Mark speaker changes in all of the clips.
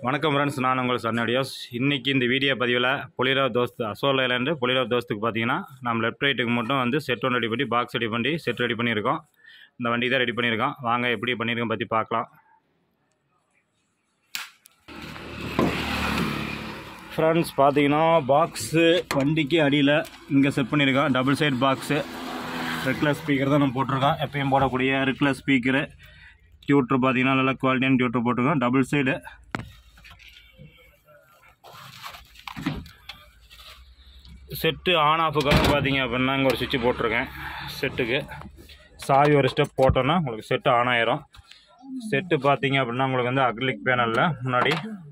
Speaker 1: வணக்கம் ஃப்ரெண்ட்ஸ் நான் உங்கள் சன்னடியோஸ் இன்றைக்கி இந்த வீடியோ பதிவில் Bolero Dost Ashok Leyland Bolero தோஸ்துக்கு பார்த்தீங்கன்னா நம்ம லெஃப்ட் ரைட்டுக்கு மட்டும் வந்து செட் ஒன்று ரெடி பண்ணி பாக்ஸ் ரெடி பண்ணி செட் ரெடி பண்ணியிருக்கோம் இந்த வண்டி தான் ரெடி பண்ணியிருக்கோம் வாங்க எப்படி பண்ணியிருக்கோம் பற்றி பார்க்கலாம் ஃப்ரெண்ட்ஸ் பார்த்தீங்கன்னா பாக்ஸு வண்டிக்கு அடியில் இங்கே செட் பண்ணியிருக்கோம் டபுள் சைட் பாக்ஸு ரெக்லஸ் ஸ்பீக்கர் தான் நம்ம போட்டிருக்கோம் எப்பயும் போடக்கூடிய ரெக்லஸ் ஸ்பீக்கரு டியூட்ரு பார்த்தீங்கன்னா நல்லா குவாலிட்டியான டியூட்ரு போட்டிருக்கோம் டபுள் சைடு செட்டு ஆன் ஆஃபுக்காக பார்த்தீங்க அப்படின்னா இங்கே ஒரு சுவிட்ச் போட்டிருக்கேன் செட்டுக்கு சாவி ஒரு ஸ்டெப் போட்டோன்னா உங்களுக்கு செட்டு ஆன் ஆயிரும் செட்டு பார்த்தீங்க அப்படின்னா உங்களுக்கு வந்து அக்ரிலிக் பேனலில் முன்னாடி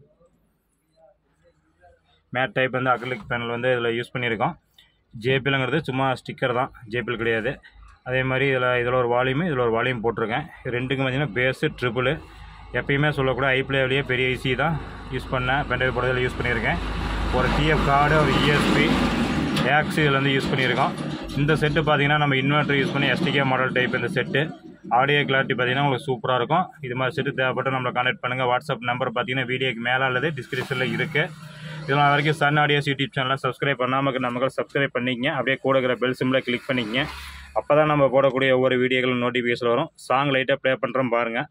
Speaker 1: மேட் டைப் வந்து அக்ரிலிக் பேனல் வந்து இதில் யூஸ் பண்ணியிருக்கோம் ஜேபிஎல்ங்கிறது சும்மா ஸ்டிக்கர் தான் ஜேபிஎல் கிடையாது அதே மாதிரி இதில் இதில் ஒரு வால்யூமு இதில் ஒரு வால்யூம் போட்டிருக்கேன் இது ரெண்டுக்கும் பார்த்தீங்கன்னா பேஸு ட்ரிபிள் எப்பயுமே சொல்லக்கூட ஐப்ளேவிலேயே பெரிய ஐசி தான் யூஸ் பண்ணேன் பென்ட்ரைவ் போடுறதுல யூஸ் பண்ணியிருக்கேன் ஒரு டிஎஃப் கார்டு ஒரு இஎஸ்பி ஏக்ஸ் இதில் வந்து யூஸ் பண்ணியிருக்கோம் இந்த செட்டு பார்த்தீங்கன்னா நம்ம இன்வெர்ட்டர் யூஸ் பண்ணி எஸ்டிகே மாடல் டைப் இந்த செட்டு ஆடியோ கிளாரிட்டி பார்த்தீங்கன்னா உங்களுக்கு சூப்பராக இருக்கும் இது மாதிரி செட்டு தேவைப்பட்டு நம்மளை கான்டாக்ட் பண்ணுங்கள் வாட்ஸ்அப் நம்பர் பார்த்தீங்கன்னா வீடியோக்கு மேலே அல்லது டிஸ்கிரிப்ஷனில் இருக்குது இதெல்லாம் வரைக்கும் சன் ஆடியோஸ் யூடியூப் சேனலை சப்ஸ்கிரைப் பண்ணாமல் நம்ம சப்ஸ்கிரைப் பண்ணிக்கங்க அப்படியே கூட இருக்கிற பெல் சிம்பிளை கிளிக் பண்ணிக்கங்க அப்போ தான் நம்ம போடக்கூடிய ஒவ்வொரு வீடியோகளும் நோட்டிஃபிகேஷன் வரும் சாங் லைட்டாக ப்ளே பண்ணுறோம் பாருங்கள்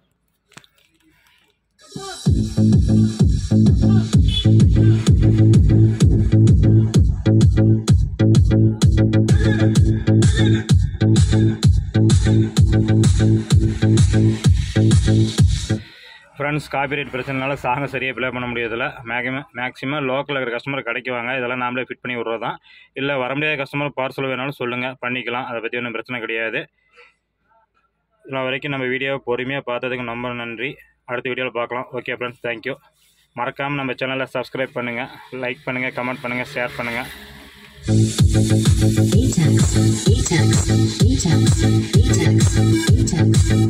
Speaker 1: ஃப்ரெண்ட்ஸ் காப்பிரைட் பிரச்சனைனால சாங்கை சரியாக ப்ளே பண்ண முடியதில்ல மேக்ஸிமம் மேக்ஸிமம் லோக்கலில் இருக்கிற கஸ்டமர் கிடைக்குவாங்க இதெல்லாம் நாமளே ஃபிட் பண்ணி விட்றது தான் இல்லை வர முடியாத கஸ்டமர் பார்சல் வேணாலும் சொல்லுங்கள் பண்ணிக்கலாம் அதை பற்றி ஒன்றும் பிரச்சனை கிடையாது இதெல்லாம் வரைக்கும் நம்ம வீடியோவை பொறுமையாக பார்த்ததுக்கு ரொம்ப நன்றி அடுத்த வீடியோவில் பார்க்கலாம் ஓகே ஃப்ரெண்ட்ஸ் தேங்க்யூ மறக்காமல் நம்ம சேனலை சப்ஸ்கிரைப் பண்ணுங்கள் லைக் பண்ணுங்கள் கமெண்ட் பண்ணுங்கள் ஷேர் பண்ணுங்கள்
Speaker 2: Atex, Atex, Atex, Atex, Atex, Atex.